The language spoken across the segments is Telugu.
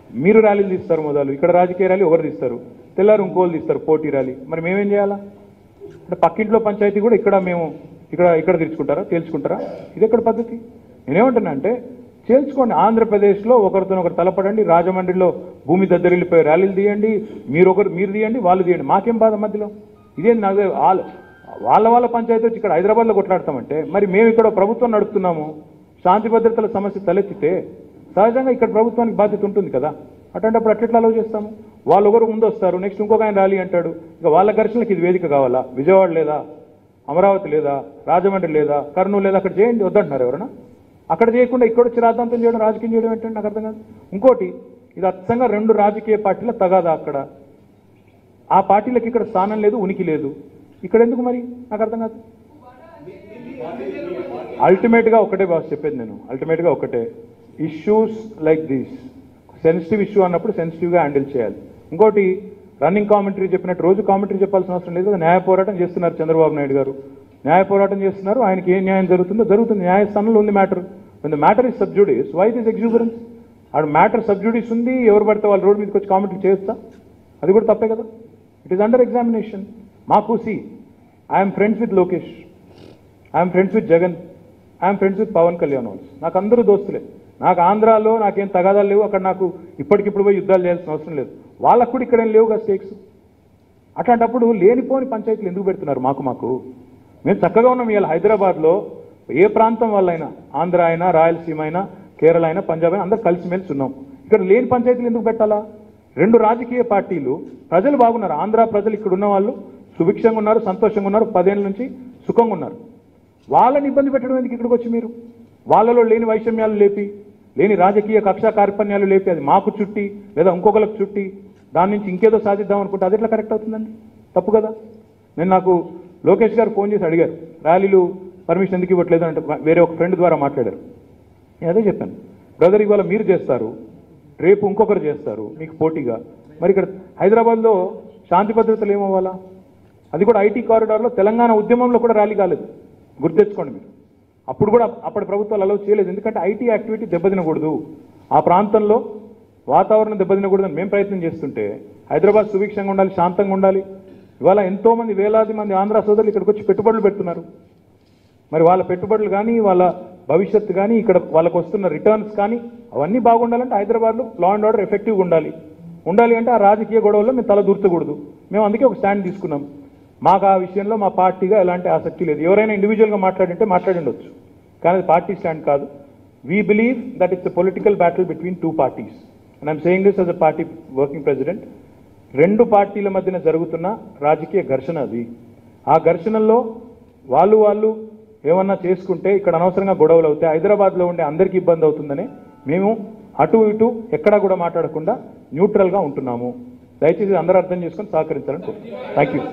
మీరు ర్యాలీలు తీస్తారు మొదలు ఇక్కడ రాజకీయ ర్యాలీ ఒకరు తీస్తారు తెల్లారు ఇంకోళ్ళు తీస్తారు పోటీ ర్యాలీ మరి మేమేం చేయాలా అంటే పక్కింట్లో పంచాయతీ కూడా ఇక్కడ మేము ఇక్కడ ఇక్కడ తీర్చుకుంటారా తేల్చుకుంటారా ఇది ఎక్కడ పద్ధతి నేనేమంటున్నా అంటే చేల్చుకోండి ఆంధ్రప్రదేశ్లో ఒకరితో ఒకరు తలపడండి రాజమండ్రిలో భూమి దద్దరిల్లిపోయి ర్యాలీలు తీయండి మీరు ఒకరు మీరు తీయండి వాళ్ళు తీయండి మాకేం బాధ మధ్యలో ఇదేంటి నాకు వాళ్ళ వాళ్ళ వాళ్ళ పంచాయతీ వచ్చి ఇక్కడ హైదరాబాద్లో కొట్లాడతామంటే మరి మేము ఇక్కడ ప్రభుత్వం నడుపుతున్నాము శాంతి భద్రతల సమస్య తలెత్తితే సహజంగా ఇక్కడ ప్రభుత్వానికి బాధ్యత ఉంటుంది కదా అటువంటిప్పుడు అట్లెట్లా అలవ్ చేస్తాము వాళ్ళు ఒకరు ముందు వస్తారు నెక్స్ట్ ఇంకొక ఆయన ర్యాలీ అంటాడు ఇక వాళ్ళ ఘర్షణలకు ఇది వేదిక కావాలా విజయవాడ లేదా అమరావతి లేదా రాజమండ్రి లేదా కర్నూలు లేదా అక్కడ చేయండి వద్దంటున్నారు ఎవరన్నా అక్కడ చేయకుండా ఇక్కడ వచ్చి రాద్ధాంతం చేయడం రాజకీయం చేయడం ఏంటంటే నాకు అర్థం కాదు ఇంకోటి ఇది అచ్చంగా రెండు రాజకీయ పార్టీల తగాదా అక్కడ ఆ పార్టీలకు ఇక్కడ స్థానం లేదు ఉనికి లేదు ఇక్కడ ఎందుకు మరి నాకు అర్థం కాదు అల్టిమేట్గా ఒకటే బాస్ చెప్పేది నేను అల్టిమేట్గా ఒకటే issues like these sensitive issue అన్నప్పుడు సెన్సిటివ్గా హ్యాండిల్ చేయాలి ఇంకోటి రన్నింగ్ కామెంటరీ చెప్పినట్టు రోజు కామెంటరీ చెప్పాల్సిన అవసరం లేదు న్యాయ పోరాటం చేస్తున్నారు చంద్రబాబు నాయుడు గారు న్యాయ పోరాటం చేస్తున్నారు ఆయనకి ఏ న్యాయం జరుగుతుందో జరుగుతుంది న్యాయస్థానంలో ఉంది matter the matter is sub judice why this exuberance ఆడ మ్యాటర్ సబ్జుడీస్ ఉంది ఎవరు పడితే వాళ్ళు రోడ్డు మీదకి వచ్చి కామెంటరీ చేయొచ్చా అది కూడా తప్పే కదా ఇట్ ఈస్ అండర్ ఎగ్జామినేషన్ మాకు see I'm friends with Lokesh I'm friends with Jagan I'm friends with Pawan Kalyan also నాకు అందరూ దోస్తులే నాకు ఆంధ్రాలో నాకేం తగాదాలు లేవు అక్కడ నాకు ఇప్పటికిప్పుడు పోయి యుద్ధాలు చేయాల్సిన అవసరం లేదు వాళ్ళకు కూడా ఇక్కడ ఏం లేవుగా స్టేక్స్ అట్లాంటప్పుడు లేనిపోని పంచాయతీలు ఎందుకు పెడుతున్నారు మాకు మాకు మేము చక్కగా ఉన్నాం ఇవాళ హైదరాబాద్లో ఏ ప్రాంతం వాళ్ళైనా ఆంధ్ర అయినా రాయలసీమ అయినా కేరళ అయినా పంజాబ్ అయినా అందరూ కలిసిమెలిసి ఉన్నాం ఇక్కడ లేని పంచాయతీలు ఎందుకు పెట్టాలా రెండు రాజకీయ పార్టీలు ప్రజలు బాగున్నారు ఆంధ్ర ప్రజలు ఇక్కడ ఉన్న వాళ్ళు సుభిక్షంగా ఉన్నారు సంతోషంగా ఉన్నారు పదేళ్ళ నుంచి సుఖంగా ఉన్నారు వాళ్ళని ఇబ్బంది పెట్టడం ఎందుకు ఇక్కడికి వచ్చి మీరు వాళ్ళలో లేని వైషమ్యాలు లేపి లేని రాజకీయ కక్షా కార్పణ్యాలు లేపి అది మాకు చుట్టి లేదా ఇంకొకరికి చుట్టి దాని నుంచి ఇంకేదో సాధిద్దాం అనుకుంటే అది ఎట్లా కరెక్ట్ అవుతుందండి తప్పు కదా నేను నాకు లోకేష్ గారు ఫోన్ చేసి అడిగారు ర్యాలీలు పర్మిషన్ ఎందుకు ఇవ్వట్లేదు అంటే వేరే ఒక ఫ్రెండ్ ద్వారా మాట్లాడారు నేను అదే చెప్పాను బ్రదర్ ఇవాళ మీరు చేస్తారు రేపు ఇంకొకరు చేస్తారు మీకు పోటీగా మరి ఇక్కడ హైదరాబాద్లో శాంతి భద్రతలు ఏమవ్వాలా అది కూడా ఐటీ కారిడార్లో తెలంగాణ ఉద్యమంలో కూడా ర్యాలీ కాలేదు గుర్తెచ్చుకోండి మీరు అప్పుడు కూడా అప్పటి ప్రభుత్వాలు అలౌ చేయలేదు ఎందుకంటే ఐటీ యాక్టివిటీ దెబ్బతినకూడదు ఆ ప్రాంతంలో వాతావరణం దెబ్బతినకూడదని మేము ప్రయత్నం చేస్తుంటే హైదరాబాద్ సుభిక్షంగా ఉండాలి శాంతంగా ఉండాలి ఇవాళ ఎంతో మంది వేలాది మంది ఆంధ్ర సోదరులు ఇక్కడికి వచ్చి పెట్టుబడులు పెడుతున్నారు మరి వాళ్ళ పెట్టుబడులు కానీ వాళ్ళ భవిష్యత్తు కానీ ఇక్కడ వాళ్ళకు వస్తున్న రిటర్న్స్ కానీ అవన్నీ బాగుండాలంటే హైదరాబాద్లో లా అండ్ ఆర్డర్ ఎఫెక్టివ్గా ఉండాలి ఉండాలి అంటే ఆ రాజకీయ గొడవల్లో మేము తల దూర్చకూడదు మేము అందుకే ఒక స్టాండ్ తీసుకున్నాం మాకు ఆ విషయంలో మా పార్టీగా ఎలాంటి ఆసక్తి లేదు ఎవరైనా ఇండివిజువల్గా మాట్లాడింటే మాట్లాడిండొచ్చు కానీ అది పార్టీ స్టాండ్ కాదు we believe that it's a political battle between two parties and I'm saying this as a party working president రెండు పార్టీల మధ్యన జరుగుతున్న రాజకీయ ఘర్షణ అది ఆ ఘర్షణల్లో వాళ్ళు వాళ్ళు ఏమన్నా చేసుకుంటే ఇక్కడ అనవసరంగా గొడవలు అవుతాయి హైదరాబాద్లో ఉండే అందరికీ ఇబ్బంది అవుతుందని మేము అటు ఇటు ఎక్కడా కూడా మాట్లాడకుండా న్యూట్రల్గా ఉంటున్నాము దయచేసి అందరూ అర్థం చేసుకొని సహకరించాలని కోరుతున్నాను థ్యాంక్ యూ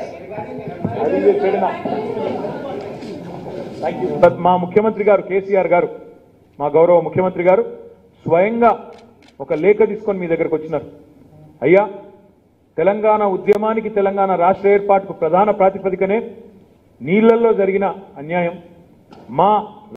థ్యాంక్ యూ మా ముఖ్యమంత్రి గారు కేసీఆర్ గారు మా గౌరవ ముఖ్యమంత్రి గారు స్వయంగా ఒక లేఖ తీసుకొని మీ దగ్గరకు వచ్చినారు అయ్యా తెలంగాణ ఉద్యమానికి తెలంగాణ రాష్ట్ర ఏర్పాటుకు ప్రధాన ప్రాతిపదికనే నీళ్లలో జరిగిన అన్యాయం మా